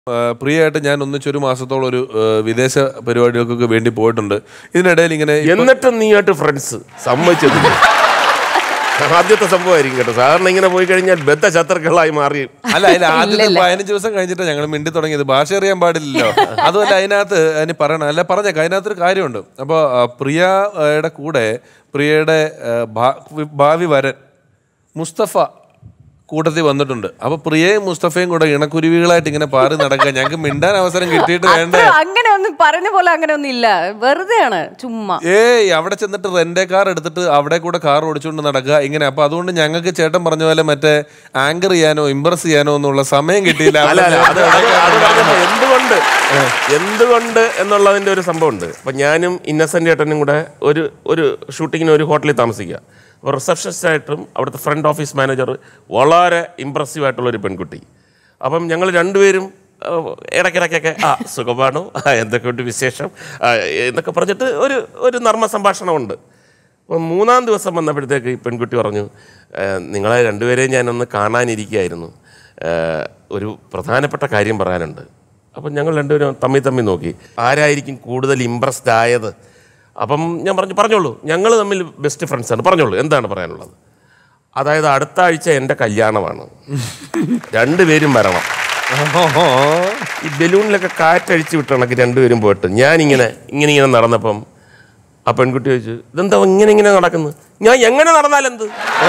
ആ, പ്രിയയായിട്ട് ഞാൻ ഒന്നിച്ചൊരു മാസത്തോളം ഒരു ആ, വിദേശ പരിപാടികൾക്കൊക്കെ വേണ്ടി പോയിട്ടുണ്ട് ഇതിനിടയിൽ ഇങ്ങനെ ഇപ്പൊ- എന്നിട്ടും നീയായിട്ട് ഫ്രണ്ട്സ് സമ്മതിച്ചത് ആദ്യത്തെ സംഭവമായിരിക്കും കേട്ടോ സാധാരണ ഇങ്ങനെ പോയി കഴിഞ്ഞാൽ ബദ്ധ ശത്രുക്കളായി മാറി അല്ല അതിൽ ആദ്യത്തെ പതിനഞ്ച് ദിവസം കഴിഞ്ഞിട്ട് ഞങ്ങൾ മിണ്ടി തുടങ്ങിയത് ഭാഷ അറിയാൻ പാടില്ലല്ലോ അതുമല്ല അതിനകത്ത് അതിന് പറയണം അല്ല പറഞ്ഞേക്കാം അതിനകത്തൊരു കാര്യമുണ്ട് അപ്പോൾ പ്രിയയുടെ കൂടെ പ്രിയയുടെ ആ, ഭാ- ഭാവി വരൻ മുസ്തഫ കൂട്ടത്തിൽ വന്നിട്ടുണ്ട് അപ്പൊ പ്രിയയും മുസ്തഫയും കൂടെ ഇണക്കുരുവികളായിട്ട് ഇങ്ങനെ പാറി നടക്കുക ഞങ്ങൾക്ക് മിണ്ടാൻ അവസരം കിട്ടിയിട്ട് വേണ്ടേ അത്ര അങ്ങനെ ഒന്നും പറഞ്ഞ പോലെ അങ്ങനെ ഒന്നും ഇല്ല വെറുതെയാണ് ചുമ്മാ ഏയ് അവിടെ ചെന്നിട്ട് റെന്റെ കാർ എടുത്തിട്ട് അവിടെ കൂടെ കാർ ഓടിച്ചുകൊണ്ട് നടക്കുക ഇങ്ങനെ അപ്പൊ അതുകൊണ്ട് ഞങ്ങൾക്ക് ചേട്ടൻ പറഞ്ഞ പോലെ മറ്റേ ആങ്കർ ചെയ്യാനോ ഇംപ്രസ് ചെയ്യാനോ ഒന്നുള്ള സമയം കിട്ടിയില്ല അല്ല അല്ല അത് അത് അത് പറഞ്ഞപ്പോ എന്തുകൊണ്ട് എന്തുകൊണ്ട് എന്നുള്ളതിന്റെ ഒരു സംഭവമുണ്ട് അപ്പൊ ഞാനും ഇന്നസെന്റ് ഏട്ടനും കൂടെ ഒരു ഒരു ഷൂട്ടിങ്ങിന് ഒരു ഹോട്ടലിൽ താമസിക്കുക അപ്പോൾ റിസപ്ഷനിസ്റ്റ് ആയിട്ടും അവിടുത്തെ ഫ്രണ്ട് ഓഫീസ് മാനേജർ വളരെ ഇമ്പ്രസീവ് ആയിട്ടുള്ള ഒരു പെൺകുട്ടി അപ്പം ഞങ്ങൾ രണ്ടുപേരും ആ, ഇടയ്ക്കിടയ്ക്കൊക്കെ ആ സുഖമാണോ ആ എന്തൊക്കെയുണ്ട് വിശേഷം ആ, എന്നൊക്കെ പറഞ്ഞിട്ട് ഒരു ഒരു നർമ്മ സംഭാഷണമുണ്ട് അപ്പം മൂന്നാം ദിവസം വന്നപ്പോഴത്തേക്ക് ഈ പെൺകുട്ടി പറഞ്ഞു "ഏ, നിങ്ങളെ രണ്ടുപേരെയും ഞാനൊന്ന് കാണാനിരിക്കുകയായിരുന്നു ഏ, ഒരു പ്രധാനപ്പെട്ട കാര്യം പറയാനുണ്ട് അപ്പം ഞങ്ങൾ രണ്ടുപേരും തമ്മിൽ തമ്മിൽ നോക്കി ആരായിരിക്കും കൂടുതൽ ഇമ്പ്രസ്ഡ് ആയത് അപ്പം ഞാൻ പറഞ്ഞു പറഞ്ഞോളൂ ഞങ്ങൾ തമ്മിൽ ബെസ്റ്റ് ഫ്രണ്ട്സാണ് പറഞ്ഞോളൂ എന്താണ് പറയാനുള്ളത് അതായത് അടുത്ത ആഴ്ച എൻ്റെ കല്യാണമാണ് രണ്ടുപേരും വരണം ഈ ബലൂണിലൊക്കെ കാറ്റടിച്ച് വിട്ട കണക്ക് രണ്ടുപേരും പോയിട്ട് ഞാനിങ്ങനെ ഇങ്ങനെ ഇങ്ങനെ നടന്നപ്പം ആ പെൺകുട്ടി ചോദിച്ചു ഇതെന്താ ഇങ്ങനെ ഇങ്ങനെ നടക്കുന്നത് ഞാൻ എങ്ങനെ നടന്നാലെന്ത്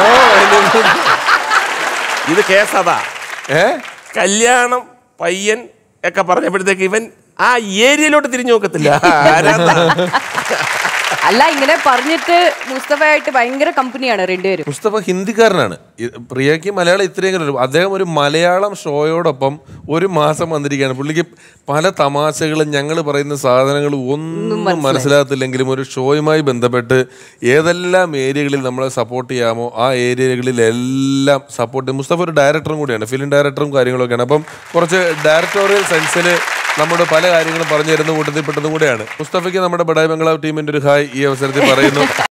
ഇത് കേസതാ ഏ കല്യാണം പയ്യൻ ഒക്കെ പറഞ്ഞപ്പോഴത്തേക്ക് ഇവൻ ആ ഏരിയയിലോട്ട് തിരിഞ്ഞു നോക്കത്തില്ല ആരാന്നാ? അല്ല ഇങ്ങനെ പറഞ്ഞിട്ട് മുസ്തഫയായിട്ട് ഭയങ്കര കമ്പനിയാണ് രണ്ടുപേരും മുസ്തഫ ഹിന്ദിക്കാരനാണ് ഇ- പ്രിയയ്ക്ക് മലയാളം ഇത്രയും കഴിയും അദ്ദേഹം ഒരു മലയാളം ഷോയോടൊപ്പം ഒരു മാസം വന്നിരിക്കുകയാണ് പുള്ളിക്ക് പല തമാശകളും ഞങ്ങൾ പറയുന്ന സാധനങ്ങൾ ഒന്നും മനസ്സിലാകത്തില്ലെങ്കിലും ഒരു ഷോയുമായി ബന്ധപ്പെട്ട് ഏതെല്ലാം ഏരിയകളിൽ നമ്മളെ സപ്പോർട്ട് ചെയ്യാമോ ആ ഏരിയകളിലെല്ലാം സപ്പോർട്ട് മുസ്തഫ ഒരു ഡയറക്ടറും കൂടിയാണ് ഫിലിം ഡയറക്ടറും കാര്യങ്ങളൊക്കെയാണ് അപ്പം കുറച്ച് ഡയറക്ടോറിയൽ സെൻസിൽ നമ്മുടെ പല കാര്യങ്ങളും പറഞ്ഞു തരുന്ന കൂട്ടത്തിൽ പെട്ടതും കൂടെയാണ് മുസ്തഫയ്ക്ക് നമ്മുടെ ബഡായി ബംഗ്ലാവ് ടീമിന്റെ ഒരു ഹായ് ഈ അവസരത്തിൽ പറയുന്നു